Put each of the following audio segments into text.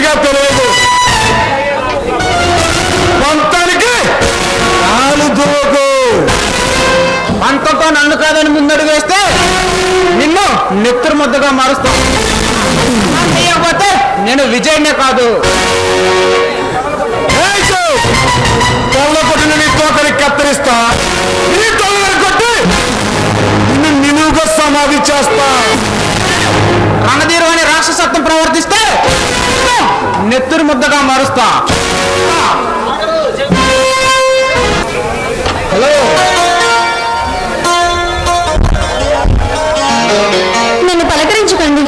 ఇంకా తెలియదు మొత్తానికి కాలు దూకు అంతతో నన్ను కాదని ముందడుగు వేస్తే నిన్ను నెత్తురు ముద్దగా మారుస్తాం చేయకపోతే నేను విజయనే కాదు తొల్ల కొట్టిన నీ తోకని కత్తిరిస్తా నీ తొలని కొట్టి నిన్ను నిలువుగా సమాధి చేస్తా రణధీరు అని రాక్షసత్వం ప్రవర్తిస్తే నెత్తురు ముద్దగా మారుస్తా హలో నన్ను పలకరించకండి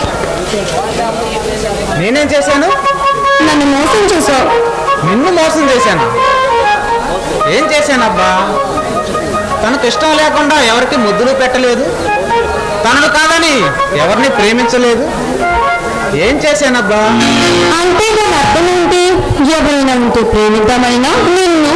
నేనేం చేశాను నన్ను మోసం చేశావు నిన్ను మోసం చేశాను ఏం చేశానబ్బా తనకు ఇష్టం లేకుండా ఎవరికి ముద్దులు పెట్టలేదు తనను కాదని ఎవరిని ప్రేమించలేదు ఏం చేశానబ్బా అంటే దాని అర్థం ఏంటి ఎవరైనా ఉంటే ప్రేమిద్దామైనా నిన్ను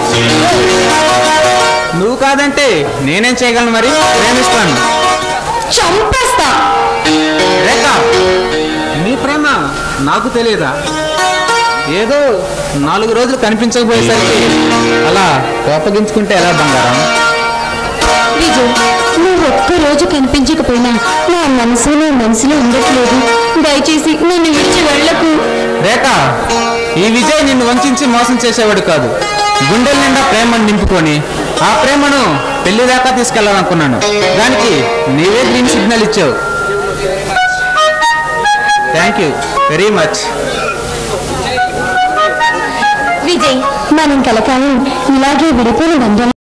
నువ్వు కాదంటే నేనేం చేయగలను మరి ప్రేమిస్తాను చంపేస్తా రేఖ నీ ప్రేమ నాకు తెలియదా ఏదో నాలుగు రోజులు కనిపించకపోయేసరికి అలా కోపగించుకుంటే ఎలా బంగారం విజయ్ నువ్వు ఒక్క రోజు కనిపించకపోయినా నా మనసులో మనసులో ఉండట్లేదు దయచేసి నన్ను విడిచి వెళ్ళకు రేఖ ఈ విజయ్ నిన్ను వంచి మోసం చేసేవాడు కాదు గుండెల నిండా ప్రేమను నింపుకొని ఆ ప్రేమను పెళ్లి దాకా తీసుకెళ్లాలనుకున్నాను దానికి నీవే గ్రీన్ సిగ్నల్ ఇచ్చావు thank you very much Vijay మనం కలకాలం ఇలాగే విడిపోయిన బంధం